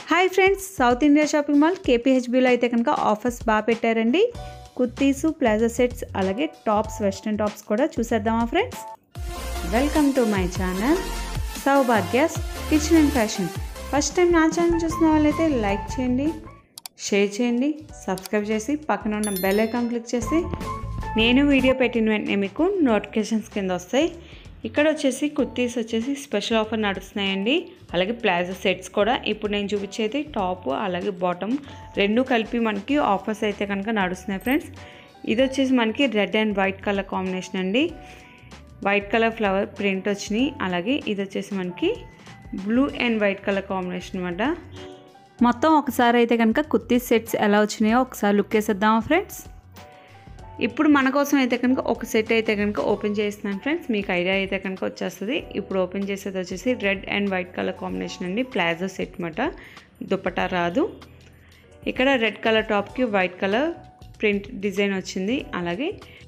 hi friends South India Shopping Mall కేపీహెచ్బిలో అయితే కనుక ఆఫర్స్ బాగా పెట్టారండి కుర్తీసు ప్లాజో సెట్స్ అలాగే టాప్స్ వెస్ట్రన్ టాప్స్ కూడా చూసేద్దామా friends welcome to my channel సౌభాగ్యాస్ kitchen and fashion first time నా ఛానల్ చూసిన వాళ్ళైతే లైక్ చేయండి షేర్ చేయండి సబ్స్క్రైబ్ చేసి పక్కన ఉన్న బెల్ ఐకాన్ క్లిక్ చేసి నేను వీడియో పెట్టిన వెంటనే మీకు నోటిఫికేషన్స్ కింద వస్తాయి ఇక్కడ వచ్చేసి కుర్తీస్ వచ్చేసి స్పెషల్ ఆఫర్ నడుస్తున్నాయండి అలాగే ప్లాజో సెట్స్ కూడా ఇప్పుడు నేను చూపించేది టాప్ అలాగే బాటమ్ రెండు కలిపి మనకి ఆఫర్స్ అయితే కనుక నడుస్తున్నాయి ఫ్రెండ్స్ ఇది వచ్చేసి మనకి red and white colour combination అండి వైట్ కలర్ ఫ్లవర్ ప్రింట్ వచ్చినాయి అలాగే ఇది వచ్చేసి మనకి blue and white colour combination అనమాట మొత్తం ఒకసారి అయితే కనుక కుర్తీ సెట్స్ ఎలా వచ్చినాయో ఒకసారి లుక్ వేసేద్దామా ఫ్రెండ్స్ ఇప్పుడు మన కోసం అయితే కనుక ఒక సెట్ అయితే కనుక ఓపెన్ చేస్తున్నాను ఫ్రెండ్స్ మీకు ఐడియా అయితే కనుక వచ్చేస్తుంది ఇప్పుడు ఓపెన్ చేసేది వచ్చేసి red and white colour combination అండి ప్లాజో సెట్ మాట దుపట్టా రాదు ఇక్కడ రెడ్ కలర్ టాప్కి వైట్ కలర్ ప్రింట్ డిజైన్ వచ్చింది అలాగే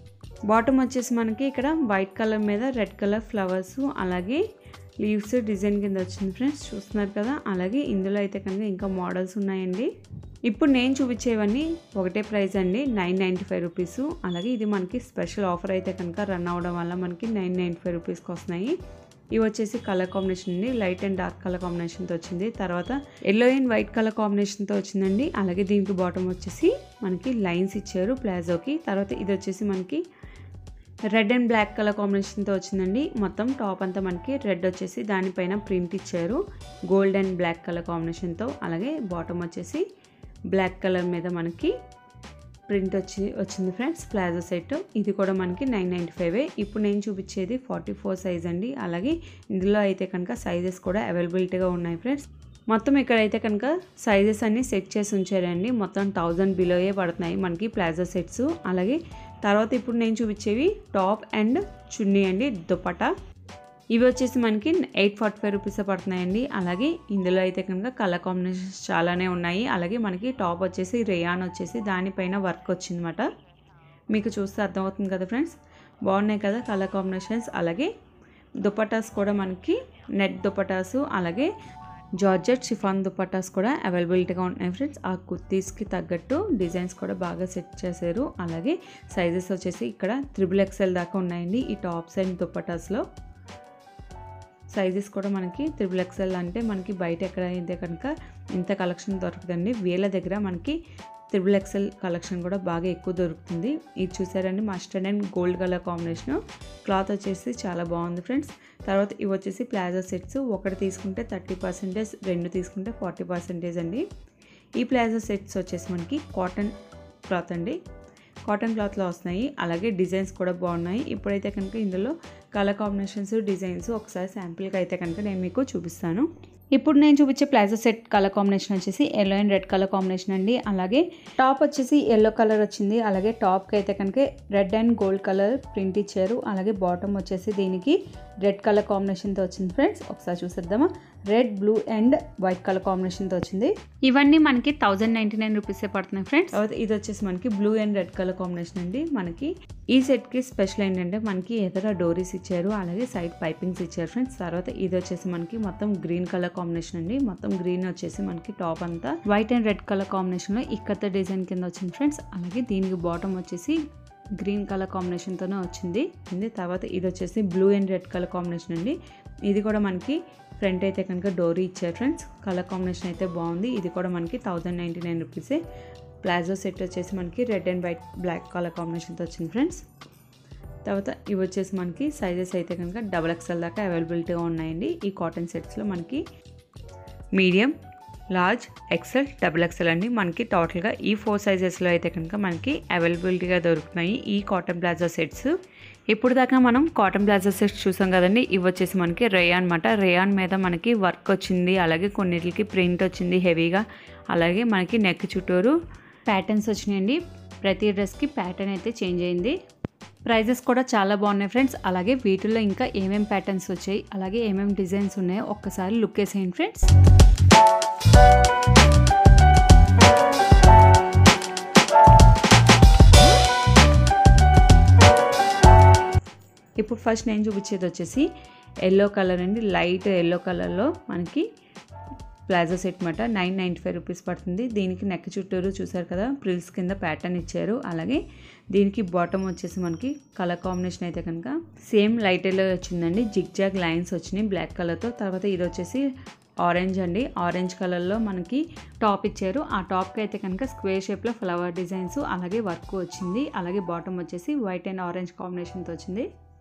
బాటమ్ వచ్చేసి మనకి ఇక్కడ వైట్ కలర్ మీద రెడ్ కలర్ ఫ్లవర్స్ అలాగే లీవ్స్ డిజైన్ కింద వచ్చింది ఫ్రెండ్స్ చూస్తున్నారు కదా అలాగే ఇందులో అయితే కనుక ఇంకా మోడల్స్ ఉన్నాయండి ఇప్పుడు నేను చూపించేవన్నీ ఒకటే ప్రైస్ అండి నైన్ నైంటీ ఫైవ్ రూపీస్ అలాగే ఇది మనకి స్పెషల్ ఆఫర్ అయితే కనుక రన్ అవ్వడం వల్ల మనకి నైన్ నైంటీ ఫైవ్ రూపీస్కి వస్తున్నాయి ఇవి వచ్చేసి కలర్ కాంబినేషన్ అండి లైట్ అండ్ డార్క్ కలర్ కాంబినేషన్తో వచ్చింది తర్వాత ఎల్లో అండ్ వైట్ కలర్ కాంబినేషన్తో వచ్చిందండి అలాగే దీనికి బాటమ్ వచ్చేసి మనకి లైన్స్ ఇచ్చారు ప్లాజోకి తర్వాత ఇది వచ్చేసి మనకి రెడ్ అండ్ బ్లాక్ కలర్ కాంబినేషన్తో వచ్చిందండి మొత్తం టాప్ అంతా మనకి రెడ్ వచ్చేసి దానిపైన ప్రింట్ ఇచ్చారు గోల్డ్ అండ్ బ్లాక్ కలర్ కాంబినేషన్తో అలాగే బాటమ్ వచ్చేసి బ్లాక్ కలర్ మీద మనకి ప్రింట్ వచ్చి వచ్చింది ఫ్రెండ్స్ ప్లాజో సెట్ ఇది కూడా మనకి నైన్ నైంటీ ఫైవే ఇప్పుడు నేను చూపించేది ఫార్టీ ఫోర్ సైజ్ అండి అలాగే ఇందులో అయితే కనుక సైజెస్ కూడా అవైలబిలిటీగా ఉన్నాయి ఫ్రెండ్స్ మొత్తం ఇక్కడైతే కనుక సైజెస్ అన్ని సెట్ చేసి ఉంచారండి మొత్తం థౌజండ్ బిలోయే పడుతున్నాయి మనకి ప్లాజో సెట్స్ అలాగే తర్వాత ఇప్పుడు నేను చూపించేవి టాప్ అండ్ చున్నీ అండి దుపటా ఇవి వచ్చేసి మనకి ఎయిట్ ఫార్టీ ఫైవ్ రూపీస్ పడుతున్నాయండి అలాగే ఇందులో అయితే కనుక కలర్ కాంబినేషన్స్ చాలానే ఉన్నాయి అలాగే మనకి టాప్ వచ్చేసి రేయాన్ వచ్చేసి దానిపైన వర్క్ వచ్చిందన్నమాట మీకు చూస్తే అర్థమవుతుంది కదా ఫ్రెండ్స్ బాగున్నాయి కదా కలర్ కాంబినేషన్స్ అలాగే దుపటాస్ కూడా మనకి నెట్ దుపటాస్ అలాగే జార్జెట్ షిఫాన్ దుపటాస్ కూడా అవైలబిలిటీగా ఉన్నాయి ఫ్రెండ్స్ ఆ కుర్తీస్కి తగ్గట్టు డిజైన్స్ కూడా బాగా సెట్ చేశారు అలాగే సైజెస్ వచ్చేసి ఇక్కడ త్రిబుల్ ఎక్స్ఎల్ దాకా ఉన్నాయండి ఈ టాప్స్ అండ్ దుపటాస్లో సైజెస్ కూడా మనకి త్రిబుల్ ఎక్స్ఎల్ అంటే మనకి బయట ఎక్కడ అయితే కనుక ఇంత కలెక్షన్ దొరుకుతుంది వీళ్ళ దగ్గర మనకి త్రిబుల్ ఎక్స్ఎల్ కలెక్షన్ కూడా బాగా ఎక్కువ దొరుకుతుంది ఇది చూసారండి mustard and gold colour combination cloth వచ్చేసి చాలా బాగుంది ఫ్రెండ్స్ తర్వాత ఇవి వచ్చేసి ప్లాజో సెట్స్ ఒకటి తీసుకుంటే థర్టీ పర్సెంటేజ్ రెండు తీసుకుంటే ఫార్టీ పర్సెంటేజ్ అండి ఈ ప్లాజో సెట్స్ వచ్చేసి మనకి కాటన్ క్లాత్ అండి కాటన్ క్లాత్లో వస్తున్నాయి అలాగే డిజైన్స్ కూడా బాగున్నాయి ఇప్పుడైతే కనుక ఇందులో కలర్ కాంబినేషన్స్ డిజైన్స్ ఒకసారి శాంపిల్గా అయితే కనుక నేను మీకు చూపిస్తాను ఇప్పుడు నేను చూపించే ప్లాజో సెట్ కలర్ కాంబినేషన్ వచ్చేసి yellow and red colour combination అండి అలాగే టాప్ వచ్చేసి ఎల్లో కలర్ వచ్చింది అలాగే టాప్కి అయితే కనుక red and gold colour print ఇచ్చారు అలాగే బాటమ్ వచ్చేసి దీనికి రెడ్ కలర్ కాంబినేషన్తో వచ్చింది ఫ్రెండ్స్ ఒకసారి చూసేద్దామా red blue and white colour కాంబినేషన్తో వచ్చింది ఇవన్నీ మనకి థౌజండ్ నైంటీ నైన్ రూపీసే పడుతున్నాయి ఫ్రెండ్స్ తర్వాత ఇది వచ్చేసి మనకి blue and red colour combination అండి మనకి ఈ సెట్కి స్పెషల్ ఏంటంటే మనకి ఎదుర డోరీస్ ఇచ్చారు అలాగే సైడ్ పైపింగ్స్ ఇచ్చారు ఫ్రెండ్స్ తర్వాత ఇది వచ్చేసి మనకి మొత్తం గ్రీన్ కలర్ కాంబినేషన్ అండి మొత్తం గ్రీన్ వచ్చేసి మనకి టాప్ అంతా వైట్ అండ్ రెడ్ కలర్ కాంబినేషన్లో ఇక్కత డిజైన్ కింద వచ్చింది ఫ్రెండ్స్ అలాగే దీనికి బాటమ్ వచ్చేసి గ్రీన్ కలర్ కాంబినేషన్తోనే వచ్చింది ఇది తర్వాత ఇది వచ్చేసి blue and red colour combination అండి ఇది కూడా మనకి ఫ్రంట్ అయితే కనుక డోరీ ఇచ్చారు ఫ్రెండ్స్ కలర్ కాంబినేషన్ అయితే బాగుంది ఇది కూడా మనకి థౌజండ్ నైంటీ నైన్ రూపీసే ప్లాజో సెట్ వచ్చేసి మనకి red and white black colour కాంబినేషన్తో వచ్చింది ఫ్రెండ్స్ తర్వాత ఇవి వచ్చేసి మనకి సైజెస్ అయితే కనుక డబల్ ఎక్స్ఎల్ దాకా అవైలబిలిటీగా ఉన్నాయండి ఈ కాటన్ సెట్స్లో మనకి medium large XL double XL అండి మనకి టోటల్గా ఈ ఫోర్ సైజెస్లో అయితే కనుక మనకి అవైలబిలిటీగా దొరుకుతున్నాయి ఈ కాటన్ ప్లాజో సెట్స్ ఇప్పుడు దాకా మనం కాటన్ ప్లాజో సెట్స్ చూసాం కదండి ఇవి వచ్చేసి మనకి రేయాన్ అనమాట రేయాన్ మీద మనకి వర్క్ వచ్చింది అలాగే కొన్నిటికి ప్రింట్ వచ్చింది హెవీగా అలాగే మనకి నెక్ చుట్టూరు ప్యాటర్న్స్ వచ్చినాయండి ప్రతి డ్రెస్కి ప్యాటర్న్ అయితే చేంజ్ అయింది ప్రైజెస్ కూడా చాలా బాగున్నాయి ఫ్రెండ్స్ అలాగే వీటిల్లో ఇంకా ఏమేమి ప్యాటర్న్స్ వచ్చాయి అలాగే ఏమేమి డిజైన్స్ ఉన్నాయో ఒక్కసారి లుక్ వేసేయండి ఫ్రెండ్స్ ఇప్పుడు ఫస్ట్ నేను చూపించేది వచ్చేసి ఎల్లో కలర్ అండి లైట్ ఎల్లో కలర్లో మనకి ప్లాజో సెట్ మాట నైన్ నైంటీ ఫైవ్ రూపీస్ పడుతుంది దీనికి నెక్ చుట్టూరు చూసారు కదా ప్రిల్స్ కింద ప్యాటర్న్ ఇచ్చారు అలాగే దీనికి బాటమ్ వచ్చేసి మనకి కలర్ కాంబినేషన్ అయితే కనుక సేమ్ లైట్ ఎల్లో వచ్చిందండి జిగ్ జాగ్ లైన్స్ వచ్చినాయి బ్లాక్ కలర్తో తర్వాత ఇది వచ్చేసి ఆరెంజ్ అండి ఆరెంజ్ కలర్లో మనకి టాప్ ఇచ్చారు ఆ టాప్కి అయితే కనుక స్క్వేర్ షేప్లో ఫ్లవర్ డిజైన్స్ అలాగే వర్క్ వచ్చింది అలాగే బాటమ్ వచ్చేసి వైట్ అండ్ ఆరెంజ్ కాంబినేషన్తో వచ్చింది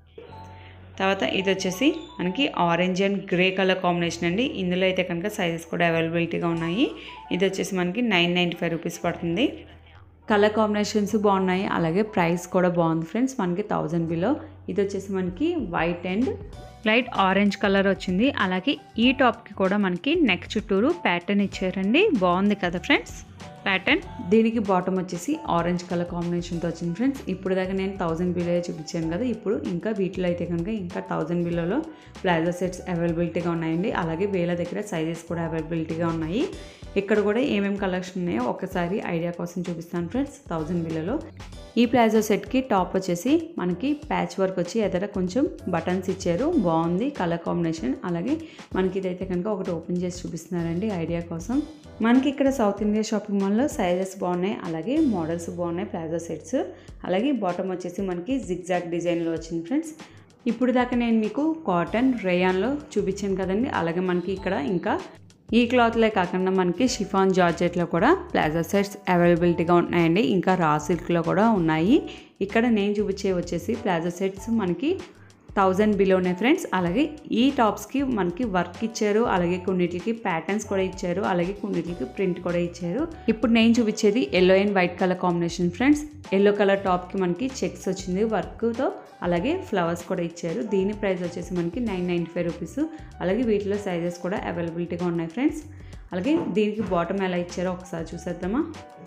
తర్వాత ఇది వచ్చేసి మనకి orange and grey colour combination అండి ఇందులో అయితే కనుక సైజెస్ కూడా అవైలబిలిటీగా ఉన్నాయి ఇది వచ్చేసి మనకి నైన్ నైంటీ ఫైవ్ రూపీస్ పడుతుంది కలర్ కాంబినేషన్స్ బాగున్నాయి అలాగే ప్రైస్ కూడా బాగుంది ఫ్రెండ్స్ మనకి థౌజండ్ బిలో ఇది వచ్చేసి మనకి white and light orange colour వచ్చింది అలాగే ఈ టాప్కి కూడా మనకి నెక్ చుట్టూరు ప్యాటర్న్ ఇచ్చారండి బాగుంది కదా ఫ్రెండ్స్ ప్యాటర్న్ దీనికి బాటమ్ వచ్చేసి ఆరెంజ్ కలర్ కాంబినేషన్తో వచ్చింది ఫ్రెండ్స్ ఇప్పుడు దాకా నేను థౌజండ్ బిలో చూపించాను కదా ఇప్పుడు ఇంకా వీటిలో అయితే కనుక ఇంకా థౌజండ్ బిలోలో ప్లాజో సెట్స్ అవైలబిలిటీగా ఉన్నాయండి అలాగే వేల దగ్గర సైజెస్ కూడా అవైలబిలిటీగా ఉన్నాయి ఇక్కడ కూడా ఏమేమి కలెక్షన్ ఉన్నాయో ఒకసారి ఐడియా కోసం చూపిస్తాను ఫ్రెండ్స్ థౌజండ్ బిలలో ఈ ప్లాజో సెట్కి టాప్ వచ్చేసి మనకి ప్యాచ్ వర్క్ వచ్చి ఎదర కొంచెం బటన్స్ ఇచ్చారు బాగుంది కలర్ కాంబినేషన్ అలాగే మనకి ఇదైతే కనుక ఒకటి ఓపెన్ చేసి చూపిస్తున్నారండి ఐడియా కోసం మనకి ఇక్కడ సౌత్ ఇండియా షాపింగ్ మాల్లో సైజెస్ బాగున్నాయి అలాగే మోడల్స్ బాగున్నాయి ప్లాజో సెట్స్ అలాగే బాటమ్ వచ్చేసి మనకి జిగ్జాగ్ డిజైన్లో వచ్చింది ఫ్రెండ్స్ ఇప్పుడు దాకా నేను మీకు కాటన్ రేయాన్లో చూపించాను కదండి అలాగే మనకి ఇక్కడ ఇంకా ఈ క్లాత్లే కాకుండా మనకి షిఫాన్ జార్జెట్లో కూడా ప్లాజో సెట్స్ అవైలబిలిటీగా ఉన్నాయండి ఇంకా రా సిల్క్లో కూడా ఉన్నాయి ఇక్కడ నేను చూపించే వచ్చేసి ప్లాజో సెట్స్ మనకి థౌజండ్ బిలోనే ఫ్రెండ్స్ అలాగే ఈ టాప్స్కి మనకి వర్క్ ఇచ్చారు అలాగే కొన్నిటికి ప్యాటర్న్స్ కూడా ఇచ్చారు అలాగే కొన్నిటికి ప్రింట్ కూడా ఇచ్చారు ఇప్పుడు నేను చూపించేది yellow and white colour combination friends yellow colour టాప్కి మనకి చెక్స్ వచ్చింది వర్క్తో అలాగే ఫ్లవర్స్ కూడా ఇచ్చారు దీని ప్రైస్ వచ్చేసి మనకి నైన్ నైంటీ ఫైవ్ రూపీస్ అలాగే వీటిలో సైజెస్ కూడా అవైలబిలిటీగా ఉన్నాయి ఫ్రెండ్స్ అలాగే దీనికి బాటమ్ ఎలా ఇచ్చారో ఒకసారి చూసేద్దామా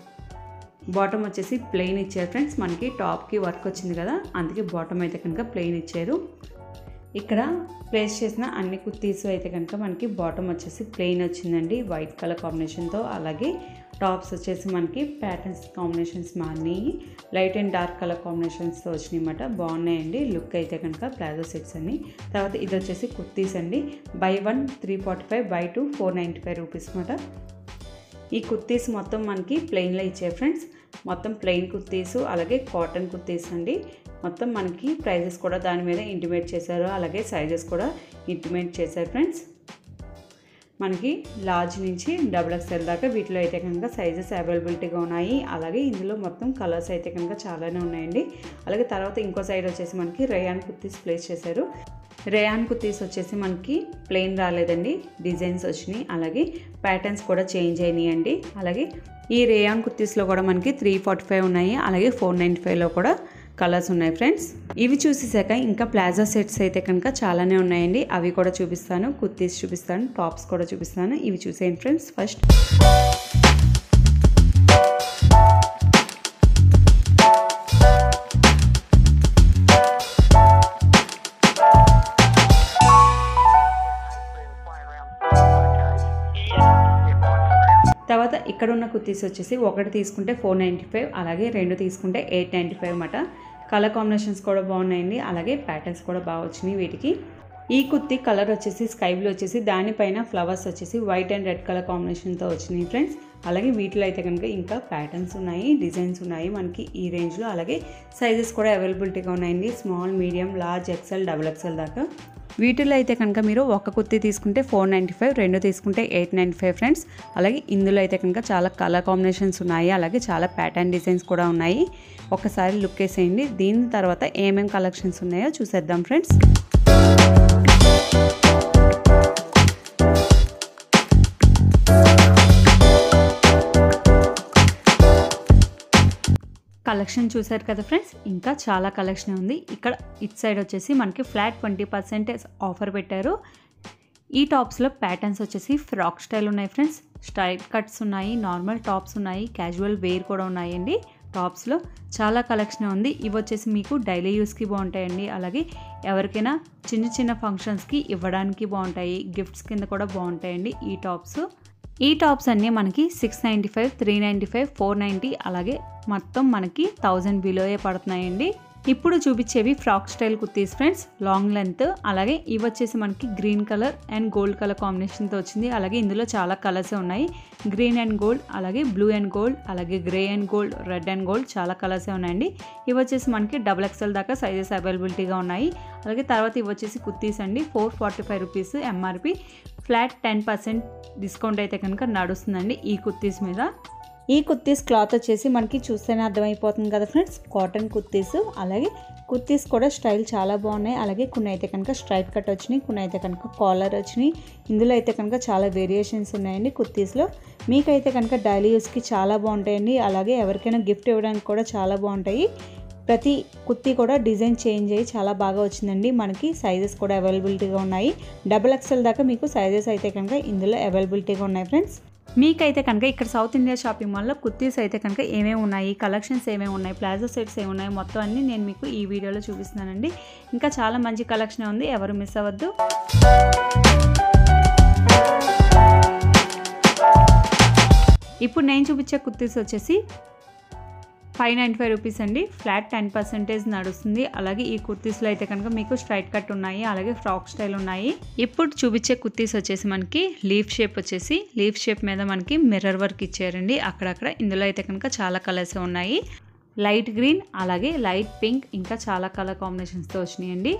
బాటమ్ వచ్చేసి ప్లెయిన్ ఇచ్చారు ఫ్రెండ్స్ మనకి టాప్కి వర్క్ వచ్చింది కదా అందుకే బాటమ్ అయితే కనుక ప్లెయిన్ ఇచ్చారు ఇక్కడ ప్లేస్ చేసిన అన్ని కుర్తీస్ అయితే కనుక మనకి బాటమ్ వచ్చేసి ప్లెయిన్ వచ్చిందండి వైట్ కలర్ కాంబినేషన్తో అలాగే టాప్స్ వచ్చేసి మనకి ప్యాటర్న్స్ కాంబినేషన్స్ మారినాయి లైట్ అండ్ డార్క్ కలర్ కాంబినేషన్స్తో వచ్చినాయి అన్నమాట బాగున్నాయండి లుక్ అయితే కనుక ప్లాజో సెట్స్ అన్ని తర్వాత ఇది వచ్చేసి కుర్తీస్ అండి buy one three forty five buy two four ninety five rupees అన్నమాట ఈ కుర్తీస్ మొత్తం మనకి ప్లెయిన్లో ఇచ్చాయి ఫ్రెండ్స్ మొత్తం ప్లెయిన్ కుర్తీస్ అలాగే కాటన్ కుర్తీస్ అండి మొత్తం మనకి ప్రైజెస్ కూడా దాని మీద ఇంటిమేట్ చేశారు అలాగే సైజెస్ కూడా ఇంటిమేట్ చేశారు ఫ్రెండ్స్ మనకి లార్జ్ నుంచి డబుల్ ఎక్స్ఎల్ దాకా వీటిలో అయితే కనుక సైజెస్ అవైలబిలిటీగా ఉన్నాయి అలాగే ఇందులో మొత్తం కలర్స్ అయితే కనుక చాలానే ఉన్నాయండి అలాగే తర్వాత ఇంకో సైడ్ వచ్చేసి మనకి రేయాన్ కుర్తీస్ ప్లేస్ చేశారు రేయాన్ కుర్తీస్ వచ్చేసి మనకి ప్లెయిన్ రాలేదండి డిజైన్స్ వచ్చినాయి అలాగే ప్యాటర్న్స్ కూడా చేంజ్ అయినాయి అండి అలాగే ఈ రేయాన్ కుర్తీస్లో కూడా మనకి త్రీ ఫార్టీ ఫైవ్ ఉన్నాయి అలాగే ఫోర్ నైంటీ ఫైవ్లో కూడా కలర్స్ ఉన్నాయి ఫ్రెండ్స్ ఇవి చూసేసాక ఇంకా ప్లాజా సెట్స్ అయితే కనుక చాలానే ఉన్నాయండి అవి కూడా చూపిస్తాను కుర్తీస్ చూపిస్తాను టాప్స్ కూడా చూపిస్తాను ఇవి చూసేయండి ఫ్రెండ్స్ ఫస్ట్ తర్వాత ఇక్కడ ఉన్న కుర్తీస్ వచ్చేసి ఒకటి తీసుకుంటే ఫోర్ నైంటీ ఫైవ్ అలాగే రెండు తీసుకుంటే ఎయిట్ నైంటీ ఫైవ్ అన్నమాట కలర్ కాంబినేషన్స్ కూడా బాగున్నాయండి అలాగే ప్యాటర్న్స్ కూడా బాగా వచ్చినాయి వీటికి ఈ కుర్తి కలర్ వచ్చేసి స్కై బ్లూ వచ్చేసి దానిపైన ఫ్లవర్స్ వచ్చేసి వైట్ అండ్ రెడ్ కలర్ కాంబినేషన్తో వచ్చినాయి ఫ్రెండ్స్ అలాగే వీటిలో అయితే కనుక ఇంకా ప్యాటర్న్స్ ఉన్నాయి డిజైన్స్ ఉన్నాయి మనకి ఈ రేంజ్లో అలాగే సైజెస్ కూడా అవైలబిలిటీగా ఉన్నాయండి small medium large XL double XL దాకా వీటిలో అయితే కనుక మీరు ఒక కుర్తి తీసుకుంటే ఫోర్ నైంటీ ఫైవ్ రెండు తీసుకుంటే ఎయిట్ నైంటీ ఫైవ్ ఫ్రెండ్స్ అలాగే ఇందులో అయితే కనుక చాలా కలర్ కాంబినేషన్స్ ఉన్నాయి అలాగే చాలా ప్యాటర్న్ డిజైన్స్ కూడా ఉన్నాయి ఒకసారి లుక్ వేసేయండి దీని తర్వాత ఏమేమి కలెక్షన్స్ ఉన్నాయో చూసేద్దాం ఫ్రెండ్స్ కలెక్షన్ చూసారు కదా ఫ్రెండ్స్ ఇంకా చాలా కలెక్షన్ ఉంది ఇక్కడ ఇట్ సైడ్ వచ్చేసి మనకి ఫ్లాట్ ట్వంటీ పర్సెంటేజ్ ఆఫర్ పెట్టారు ఈ టాప్స్లో ప్యాటర్న్స్ వచ్చేసి ఫ్రాక్ స్టైల్ ఉన్నాయి ఫ్రెండ్స్ స్ట్రైట్ కట్స్ ఉన్నాయి నార్మల్ టాప్స్ ఉన్నాయి క్యాజువల్ వేర్ కూడా ఉన్నాయండి టాప్స్లో చాలా కలెక్షన్ ఉంది ఇవి వచ్చేసి మీకు డైలీ యూస్కి బాగుంటాయండి అలాగే ఎవరికైనా చిన్న చిన్న ఫంక్షన్స్కి ఇవ్వడానికి బాగుంటాయి గిఫ్ట్స్ కింద కూడా బాగుంటాయండి ఈ టాప్స్ ఈ టాప్స్ అన్నీ మనకి six ninety five three ninety five four ninety అలాగే మొత్తం మనకి థౌజండ్ బిలోయే పడుతున్నాయండి ఇప్పుడు చూపించేవి frock style kurtis friends long length అలాగే ఇవి వచ్చేసి మనకి green colour and gold colour కాంబినేషన్తో వచ్చింది అలాగే ఇందులో చాలా కలర్స్ ఉన్నాయి గ్రీన్ అండ్ గోల్డ్ అలాగే బ్లూ అండ్ గోల్డ్ అలాగే grey and gold red and gold చాలా కలర్స్ ఉన్నాయండి ఇవి వచ్చేసి మనకి డబుల్ ఎక్స్ఎల్ దాకా సైజెస్ అవైలబిలిటీగా ఉన్నాయి అలాగే తర్వాత ఇవి వచ్చేసి కుర్తీస్ అండి four forty five rupees MRP flat ten percent discount అయితే కనుక నడుస్తుందండి ఈ కుర్తీస్ మీద ఈ కుర్తీస్ క్లాత్ వచ్చేసి మనకి చూస్తేనే అర్థమైపోతుంది కదా ఫ్రెండ్స్ కాటన్ కుర్తీస్ అలాగే కుర్తీస్ కూడా స్టైల్ చాలా బాగున్నాయి అలాగే కొన్ని అయితే కనుక స్ట్రైట్ కట్ వచ్చినాయి కొన్ని అయితే కనుక కాలర్ వచ్చినాయి ఇందులో అయితే కనుక చాలా వేరియేషన్స్ ఉన్నాయండి కుర్తీస్లో మీకైతే కనుక డైలీ యూస్కి చాలా బాగుంటాయండి అలాగే ఎవరికైనా గిఫ్ట్ ఇవ్వడానికి కూడా చాలా బాగుంటాయి ప్రతి కుర్తీ కూడా డిజైన్ చేంజ్ అయ్యి చాలా బాగా వచ్చిందండి మనకి సైజెస్ కూడా అవైలబిలిటీగా ఉన్నాయి డబుల్ ఎక్స్ఎల్ దాకా మీకు సైజెస్ అయితే కనుక ఇందులో అవైలబిలిటీగా ఉన్నాయి ఫ్రెండ్స్ మీకైతే కనుక ఇక్కడ సౌత్ ఇండియా షాపింగ్ మాల్లో కుర్తీస్ అయితే కనుక ఏమేమి ఉన్నాయి కలెక్షన్స్ ఏమేమి ఉన్నాయి ప్లాజో సెట్స్ ఏమి ఉన్నాయి మొత్తం అన్నీ నేను మీకు ఈ వీడియోలో చూపిస్తున్నానండి ఇంకా చాలా మంచి కలెక్షన్ ఉంది ఎవరు మిస్ అవ్వద్దు ఇప్పుడు నేను చూపించే కుర్తీస్ వచ్చేసి ఫైవ్ నైంటీ ఫైవ్ రూపీస్ అండి ఫ్లాట్ టెన్ పర్సెంటేజ్ నడుస్తుంది అలాగే ఈ కుర్తీస్లో అయితే కనుక మీకు స్ట్రైట్ కట్ ఉన్నాయి అలాగే ఫ్రాక్ స్టైల్ ఉన్నాయి ఇప్పుడు చూపించే కుర్తీస్ వచ్చేసి మనకి లీఫ్ షేప్ వచ్చేసి లీఫ్ షేప్ మీద మనకి మిర్రర్ వర్క్ ఇచ్చారండి అక్కడక్కడ ఇందులో అయితే కనుక చాలా కలర్స్ ఉన్నాయి లైట్ గ్రీన్ అలాగే లైట్ పింక్ ఇంకా చాలా కలర్ కాంబినేషన్స్తో వచ్చినాయండి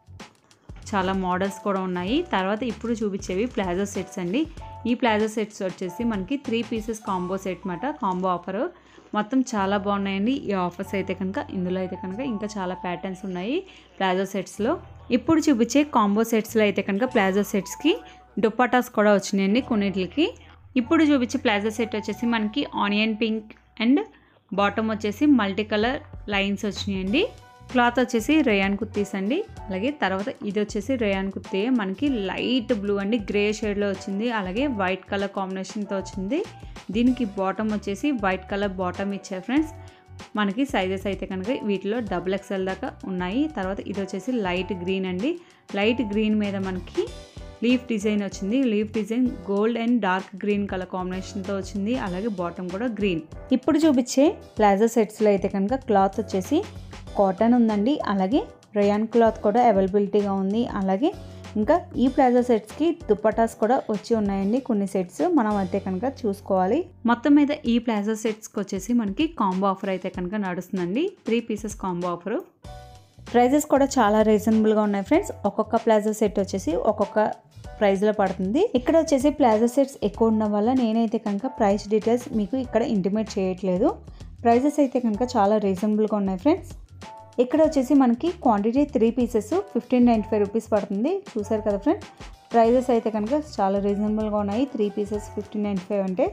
చాలా మోడల్స్ కూడా ఉన్నాయి తర్వాత ఇప్పుడు చూపించేవి ప్లాజో సెట్స్ అండి ఈ ప్లాజో సెట్స్ వచ్చేసి మనకి త్రీ పీసెస్ కాంబో సెట్ మాట కాంబో ఆఫర్ మొత్తం చాలా బాగున్నాయండి ఈ ఆఫర్స్ అయితే కనుక ఇందులో అయితే కనుక ఇంకా చాలా ప్యాటర్న్స్ ఉన్నాయి ప్లాజో సెట్స్లో ఇప్పుడు చూపించే కాంబో సెట్స్లో అయితే కనుక ప్లాజో సెట్స్కి దుప్పటాస్ కూడా వచ్చినాయండి కొన్నిటికి ఇప్పుడు చూపించే ప్లాజో సెట్ వచ్చేసి మనకి ఆనియన్ పింక్ అండ్ బాటమ్ వచ్చేసి మల్టీ కలర్ లైన్స్ వచ్చినాయండి క్లాత్ వచ్చేసి రేయాన్ కుర్తీస్ అండి అలాగే తర్వాత ఇది వచ్చేసి రేయాన్ కుర్తీ మనకి లైట్ బ్లూ అండి గ్రే షేడ్లో వచ్చింది అలాగే వైట్ కలర్ కాంబినేషన్తో వచ్చింది దీనికి బాటమ్ వచ్చేసి వైట్ కలర్ బాటమ్ ఇచ్చారు ఫ్రెండ్స్ మనకి సైజెస్ అయితే కనుక వీటిలో డబుల్ ఎక్స్ఎల్ దాకా ఉన్నాయి తర్వాత ఇది వచ్చేసి లైట్ గ్రీన్ అండి లైట్ గ్రీన్ మీద మనకి లీఫ్ డిజైన్ వచ్చింది leaf design gold and dark green colour కాంబినేషన్తో వచ్చింది అలాగే బాటమ్ కూడా గ్రీన్ ఇప్పుడు చూపించే ప్లాజో సెట్స్లో అయితే కనుక క్లాత్ వచ్చేసి కాటన్ ఉందండి అలాగే రేయాన్ క్లాత్ కూడా అవైలబిలిటీగా ఉంది అలాగే ఇంకా ఈ ప్లాజో సెట్స్కి దుప్పటాస్ కూడా వచ్చి ఉన్నాయండి కొన్ని సెట్స్ మనం అయితే కనుక చూసుకోవాలి మొత్తం మీద ఈ ప్లాజో సెట్స్కి వచ్చేసి మనకి కాంబో ఆఫర్ అయితే కనుక నడుస్తుందండి three pieces combo offer prices కూడా చాలా రీజనబుల్గా ఉన్నాయి ఫ్రెండ్స్ ఒక్కొక్క ప్లాజో సెట్ వచ్చేసి ఒక్కొక్క ప్రైస్లో పడుతుంది ఇక్కడ వచ్చేసి ప్లాజో సెట్స్ ఎక్కువ ఉండడం వల్ల నేనైతే కనుక ప్రైస్ డీటెయిల్స్ మీకు ఇక్కడ ఇంటిమేట్ చేయట్లేదు ప్రైజెస్ అయితే కనుక చాలా రీజనబుల్గా ఉన్నాయి ఫ్రెండ్స్ ఇక్కడ వచ్చేసి మనకి quantity three pieces fifteen ninety five rupees పడుతుంది చూసారు కదా ఫ్రెండ్ ప్రైజెస్ అయితే కనుక చాలా రీజనబుల్గా ఉన్నాయి three pieces fifteen ninety five అంటే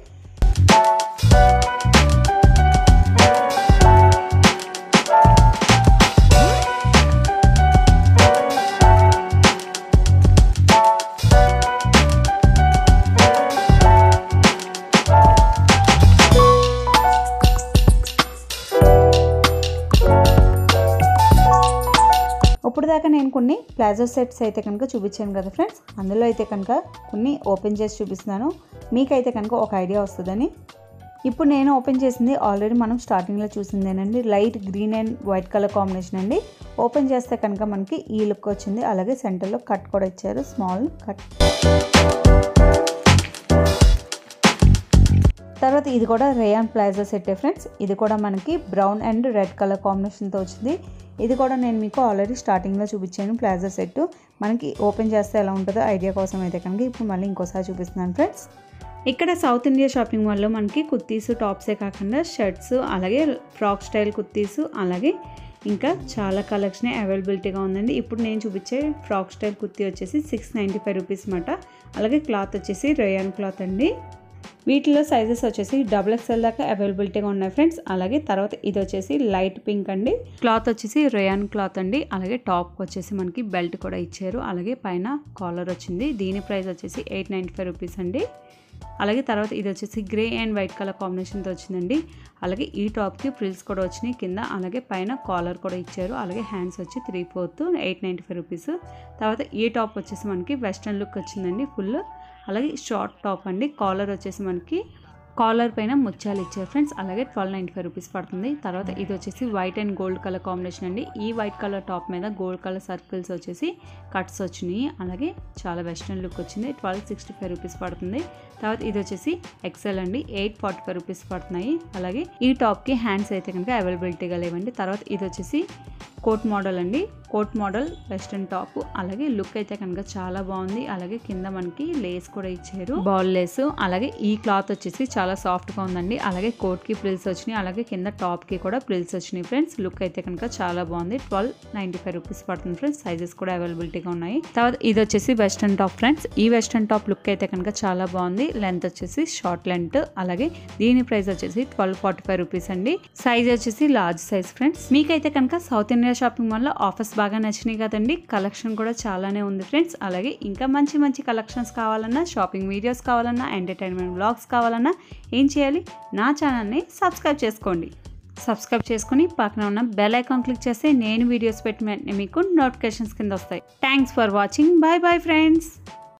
ఇప్పుడు దాకా నేను కొన్ని ప్లాజో సెట్స్ అయితే కనుక చూపించాను కదా ఫ్రెండ్స్ అందులో అయితే కనుక కొన్ని ఓపెన్ చేసి చూపిస్తున్నాను మీకైతే కనుక ఒక ఐడియా వస్తుందని ఇప్పుడు నేను ఓపెన్ చేసింది ఆల్రెడీ మనం స్టార్టింగ్లో చూసిందేనండి light green and white colour combination అండి ఓపెన్ చేస్తే కనుక మనకి ఈ లుక్ వచ్చింది అలాగే సెంటర్లో కట్ కూడా ఇచ్చారు స్మాల్ కట్ తర్వాత ఇది కూడా రేయాన్ ప్లాజో సెట్టే ఫ్రెండ్స్ ఇది కూడా మనకి బ్రౌన్ అండ్ రెడ్ కలర్ కాంబినేషన్తో వచ్చింది ఇది కూడా నేను మీకు ఆల్రెడీ స్టార్టింగ్లో చూపించాను ప్లాజో సెట్ మనకి ఓపెన్ చేస్తే ఎలా ఉంటుందో ఐడియా కోసం అయితే కనుక ఇప్పుడు మళ్ళీ ఇంకోసారి చూపిస్తున్నాను ఫ్రెండ్స్ ఇక్కడ సౌత్ ఇండియా షాపింగ్ మాల్లో మనకి కుర్తీస్ టాప్సే కాకుండా షర్ట్స్ అలాగే ఫ్రాక్ స్టైల్ కుర్తీస్ అలాగే ఇంకా చాలా కలెక్షన్ అవైలబిలిటీగా ఉందండి ఇప్పుడు నేను చూపించే ఫ్రాక్ స్టైల్ కుర్తీ వచ్చేసి సిక్స్ నైంటీ ఫైవ్ రూపీస్ అనమాట అలాగే క్లాత్ వచ్చేసి రేయాన్ క్లాత్ అండి వీటిలో సైజెస్ వచ్చేసి డబుల్ ఎక్స్ఎల్ దాకా అవైలబిలిటీగా ఉన్నాయి ఫ్రెండ్స్ అలాగే తర్వాత ఇది వచ్చేసి లైట్ పింక్ అండి క్లాత్ వచ్చేసి రేయాన్ క్లాత్ అండి అలాగే టాప్ వచ్చేసి మనకి బెల్ట్ కూడా ఇచ్చారు అలాగే పైన కాలర్ వచ్చింది దీని ప్రైస్ వచ్చేసి ఎయిట్ నైంటీ ఫైవ్ రూపీస్ అండి అలాగే తర్వాత ఇది వచ్చేసి గ్రే అండ్ వైట్ కలర్ కాంబినేషన్తో వచ్చిందండి అలాగే ఈ టాప్కి ఫ్రిల్స్ కూడా వచ్చినాయి కింద అలాగే పైన కాలర్ కూడా ఇచ్చారు అలాగే హ్యాండ్స్ వచ్చి three fourth eight ninety five rupees తర్వాత ఈ టాప్ వచ్చేసి మనకి వెస్ట్రన్ లుక్ వచ్చిందండి ఫుల్ అలాగే షార్ట్ టాప్ అండి కాలర్ వచ్చేసి మనకి కాలర్ పైన ముత్యాలు ఇచ్చారు ఫ్రెండ్స్ అలాగే ట్వెల్వ్ నైంటీ ఫైవ్ రూపీస్ పడుతుంది తర్వాత ఇది వచ్చేసి white and gold colour combination అండి ఈ వైట్ కలర్ టాప్ మీద గోల్డ్ కలర్ సర్కిల్స్ వచ్చేసి కట్స్ వచ్చినాయి అలాగే చాలా వెస్ట్రన్ లుక్ వచ్చింది ట్వెల్వ్ సిక్స్టీ ఫైవ్ రూపీస్ పడుతుంది తర్వాత ఇది వచ్చేసి ఎక్సెల్ అండి ఎయిట్ ఫార్టీ ఫైవ్ రూపీస్ పడుతున్నాయి అలాగే ఈ టాప్కి హ్యాండ్స్ అయితే కనుక అవైలబిలిటీగా లేవండి తర్వాత ఇది వచ్చేసి కోట్ మోడల్ అండి కోట్ మోడల్ వెస్ట్రన్ టాప్ అలాగే లుక్ అయితే కనుక చాలా బాగుంది అలాగే కింద మనకి లేస్ కూడా ఇచ్చారు బాల్ లేస్ అలాగే ఈ క్లాత్ వచ్చేసి చాలా సాఫ్ట్ గా ఉందండి అలాగే కోట్ కి ప్రిల్స్ వచ్చినాయి అలాగే కింద టాప్ కి కూడా ప్రిల్స్ వచ్చినాయి ఫ్రెండ్స్ లుక్ అయితే కనుక చాలా బాగుంది twelve ninety five rupees friends ఫ్రెండ్స్ సైజెస్ కూడా అవైలబిలిటీగా ఉన్నాయి తర్వాత ఇది వచ్చేసి వెస్ట్రన్ టాప్ ఫ్రెండ్స్ ఈ వెస్ట్రన్ టాప్ లుక్ అయితే కనుక చాలా బాగుంది లెంత్ వచ్చేసి షార్ట్ లెంత్ అలాగే దీని ప్రైస్ వచ్చేసి ట్వెల్వ్ ఫార్టీ ఫైవ్ రూపీస్ అండి సైజ్ వచ్చేసి లార్జ్ సైజ్ ఫ్రెండ్స్ మీకైతే కనుక సౌత్ ఇండియా షాపింగ్ మాల్ లో ఆఫర్స్ బాగా నచ్చినాయి కదండి కలెక్షన్ కూడా చాలానే ఉంది ఫ్రెండ్స్ అలాగే ఇంకా మంచి మంచి కలెక్షన్స్ కావాలన్నా షాపింగ్ వీడియోస్ కావాలన్నా ఎంటర్టైన్మెంట్ బ్లాగ్స్ కావాలన్నా ఏం చేయాలి నా ఛానల్ని సబ్స్క్రైబ్ చేసుకోండి సబ్స్క్రైబ్ చేసుకుని పక్కన ఉన్న బెల్ ఐకాన్ క్లిక్ చేస్తే నేను వీడియోస్ పెట్టిన వెంటనే మీకు నోటిఫికేషన్స్ కింద వస్తాయి thanks for watching bye bye friends